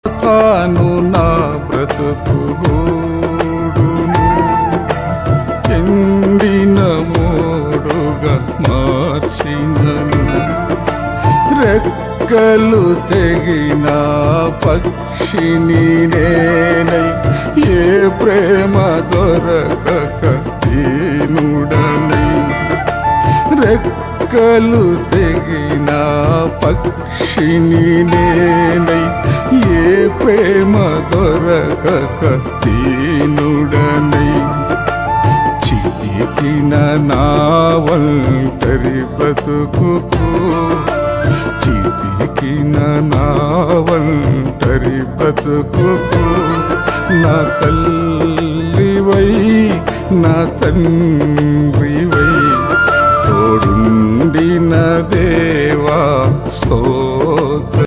తాను నా బ్రతుకు గూడును ఎండిన మోడుగా మార్చినను రెక్కలు తెగిన పక్షిని నేనై ఏ ప్రేమ దొరకక దీనుడనై రెక్కలు తెగిన పక్షిని నేనై ఏ ప్రేమ దొరకక దీనుడనై చితికిన నా ఒంటరి బ్రతుకుకు చితికిన నా ఒంటరి బ్రతుకుకు నా తల్లివై నా తండ్రివై తోడుండిన దేవా స్తోత్ర